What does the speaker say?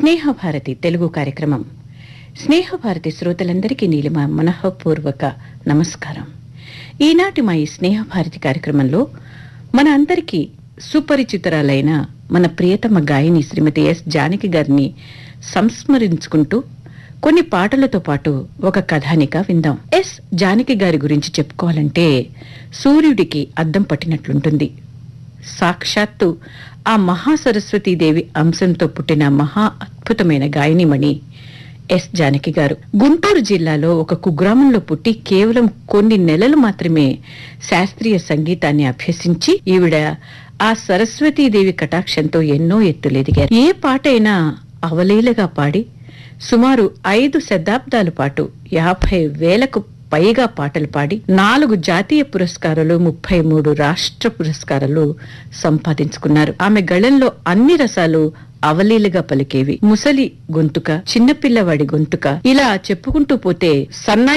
స్నేహభారతి తెలుగు కార్యక్రమం స్నేహభారతి శ్రోతలందరికీ నీలిమ మనఃపూర్వక నమస్కారం ఈనాటి మా ఈ స్నేహభారతి కార్యక్రమంలో మన అందరికీ సుపరిచితురాలైన మన ప్రియతమ గాయని శ్రీమతి ఎస్ జానకి గారిని సంస్మరించుకుంటూ కొన్ని పాటలతో పాటు ఒక కథానిక విందాం ఎస్ జానకి గారి గురించి చెప్పుకోవాలంటే సూర్యుడికి అద్దం పట్టినట్లుంటుంది సాక్షాత్తు ఆ మహాసరస్వతీదేవి అంశంతో పుట్టిన మహా అద్భుతమైన గాయనిమణి ఎస్ జానకి గారు గుంటూరు జిల్లాలో ఒక కుగ్రామంలో పుట్టి కేవలం కొన్ని నెలలు మాత్రమే శాస్త్రీయ సంగీతాన్ని అభ్యసించి ఈవిడ ఆ సరస్వతీదేవి కటాక్షంతో ఎన్నో ఎత్తులెదిగారు ఏ పాటైనా అవలీలగా పాడి సుమారు ఐదు శతాబ్దాల పాటు యాభై వేలకు పైగా పాటలు పాడి నాలుగు జాతీయ పురస్కారాలు ముప్పై మూడు రాష్ట్ర పురస్కారాలు సంపాదించుకున్నారు ఆమె గళంలో అన్ని రసాలు అవలీలుగా పలికేవి ముసలి గొంతుక చిన్నపిల్లవాడి గొంతుక ఇలా చెప్పుకుంటూ పోతే సన్నాయి